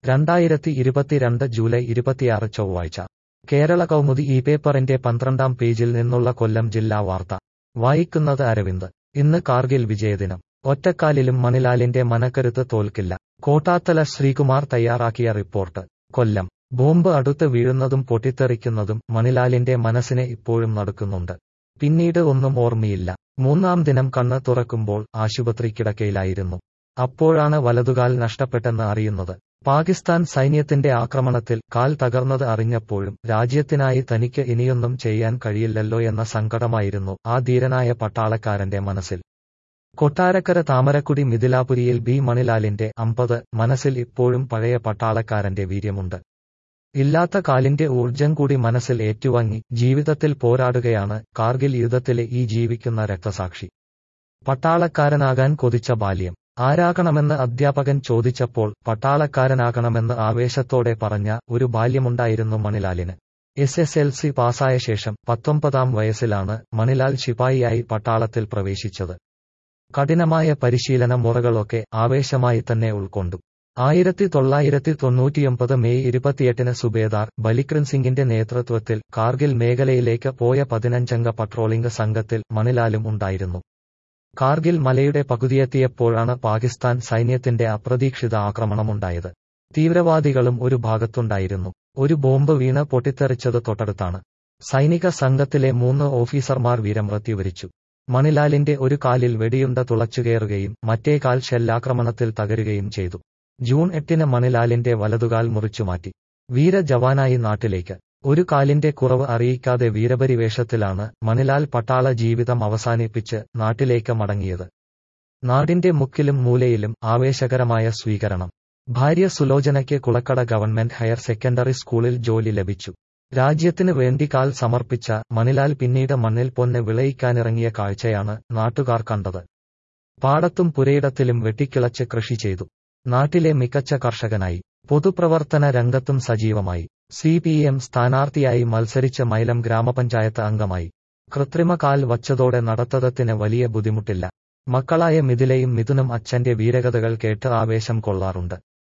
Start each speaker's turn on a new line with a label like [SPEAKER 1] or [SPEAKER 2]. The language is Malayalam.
[SPEAKER 1] രണ്ടായിരത്തി ഇരുപത്തിരണ്ട് ജൂലൈ ഇരുപത്തിയാറ് ചൊവ്വാഴ്ച കേരള കൗമുദി ഈ പേപ്പറിന്റെ പന്ത്രണ്ടാം പേജിൽ നിന്നുള്ള കൊല്ലം ജില്ലാ വാർത്ത വായിക്കുന്നത് അരവിന്ദ് ഇന്ന് കാർഗിൽ വിജയദിനം ഒറ്റക്കാലിലും മണിലാലിന്റെ മനക്കരുത്ത് തോൽക്കില്ല കോട്ടാത്തല ശ്രീകുമാർ തയ്യാറാക്കിയ റിപ്പോർട്ട് കൊല്ലം ബോംബ് അടുത്ത് വീഴുന്നതും പൊട്ടിത്തെറിക്കുന്നതും മണിലാലിന്റെ മനസ്സിനെ ഇപ്പോഴും നടക്കുന്നുണ്ട് പിന്നീട് ഒന്നും ഓർമ്മയില്ല മൂന്നാം ദിനം കണ്ണ് തുറക്കുമ്പോൾ ആശുപത്രി കിടക്കയിലായിരുന്നു അപ്പോഴാണ് വലതുകാൽ നഷ്ടപ്പെട്ടെന്ന് അറിയുന്നത് പാകിസ്ഥാൻ സൈന്യത്തിന്റെ ആക്രമണത്തിൽ കാൽ തകർന്നത് അറിഞ്ഞപ്പോഴും രാജ്യത്തിനായി തനിക്ക് ഇനിയൊന്നും ചെയ്യാൻ കഴിയില്ലല്ലോ എന്ന സങ്കടമായിരുന്നു ആ ധീരനായ പട്ടാളക്കാരന്റെ മനസ്സിൽ കൊട്ടാരക്കര താമരക്കുടി മിഥിലാപുരിയിൽ ബി മണിലാലിന്റെ അമ്പത് മനസ്സിൽ ഇപ്പോഴും പഴയ പട്ടാളക്കാരന്റെ വീര്യമുണ്ട് ഇല്ലാത്ത കാലിന്റെ ഊർജം കൂടി മനസ്സിൽ ഏറ്റുവാങ്ങി ജീവിതത്തിൽ പോരാടുകയാണ് കാർഗിൽ യുദ്ധത്തിലെ ഈ ജീവിക്കുന്ന രക്തസാക്ഷി പട്ടാളക്കാരനാകാൻ കൊതിച്ച ബാല്യം ആരാകണമെന്ന് അധ്യാപകൻ ചോദിച്ചപ്പോൾ പട്ടാളക്കാരനാകണമെന്ന് ആവേശത്തോടെ പറഞ്ഞ ഒരു ബാല്യമുണ്ടായിരുന്നു മണിലാലിന് എസ് എസ് എൽ സി പാസായ ശേഷം പത്തൊമ്പതാം വയസ്സിലാണ് മണിലാൽ ശിപായിയായി പട്ടാളത്തിൽ പ്രവേശിച്ചത് കഠിനമായ പരിശീലന മുറകളൊക്കെ ആവേശമായി തന്നെ ഉൾക്കൊണ്ടു ആയിരത്തി തൊള്ളായിരത്തി തൊണ്ണൂറ്റിയൊമ്പത് മെയ് ഇരുപത്തിയെട്ടിന് സുബേദാർ ബലിക്രൻ സിംഗിന്റെ നേതൃത്വത്തിൽ കാർഗിൽ മേഖലയിലേക്ക് പോയ പതിനഞ്ചംഗ പട്രോളിംഗ് സംഘത്തിൽ മണിലാലും ഉണ്ടായിരുന്നു കാർഗിൽ മലയുടെ പകുതിയെത്തിയപ്പോഴാണ് പാകിസ്ഥാൻ സൈന്യത്തിന്റെ അപ്രതീക്ഷിത ആക്രമണമുണ്ടായത് തീവ്രവാദികളും ഒരു ഭാഗത്തുണ്ടായിരുന്നു ഒരു ബോംബ് വീണ് പൊട്ടിത്തെറിച്ചത് തൊട്ടടുത്താണ് സൈനിക സംഘത്തിലെ മൂന്ന് ഓഫീസർമാർ വീരമൃത്യു വരിച്ചു മണിലാലിന്റെ ഒരു കാലിൽ വെടിയുണ്ട തുളച്ചുകയറുകയും മറ്റേ കാൽ ഷെല്ലാക്രമണത്തിൽ തകരുകയും ചെയ്തു ജൂൺ എട്ടിന് മണിലാലിന്റെ വലതുകാൽ മുറിച്ചുമാറ്റി വീര ജവാനായി നാട്ടിലേക്ക് ഒരു കാലിന്റെ കുറവ് അറിയിക്കാതെ വീരപരിവേഷത്തിലാണ് മണിലാൽ പട്ടാള ജീവിതം അവസാനിപ്പിച്ച് നാട്ടിലേക്ക് മടങ്ങിയത് നാടിന്റെ മുക്കിലും മൂലയിലും ആവേശകരമായ സ്വീകരണം ഭാര്യ സുലോചനയ്ക്ക് കുളക്കട ഗവൺമെന്റ് ഹയർ സെക്കൻഡറി സ്കൂളിൽ ജോലി ലഭിച്ചു രാജ്യത്തിന് വേണ്ടി കാൽ സമർപ്പിച്ച മണിലാൽ പിന്നീട് മണ്ണിൽ പൊന്ന് വിളയിക്കാനിറങ്ങിയ കാഴ്ചയാണ് നാട്ടുകാർ കണ്ടത് പാടത്തും പുരയിടത്തിലും വെട്ടിക്കിളച്ച് കൃഷി ചെയ്തു നാട്ടിലെ മികച്ച കർഷകനായി പൊതുപ്രവർത്തന രംഗത്തും സജീവമായി സി പി എം സ്ഥാനാർത്ഥിയായി മത്സരിച്ച മൈലം ഗ്രാമപഞ്ചായത്ത് അംഗമായി കൃത്രിമ കാൽ വച്ചതോടെ നടത്തതത്തിന് വലിയ ബുദ്ധിമുട്ടില്ല മക്കളായ മിഥിലയും മിഥുനും അച്ഛന്റെ വീരകഥകൾ കേട്ട് ആവേശം കൊള്ളാറുണ്ട്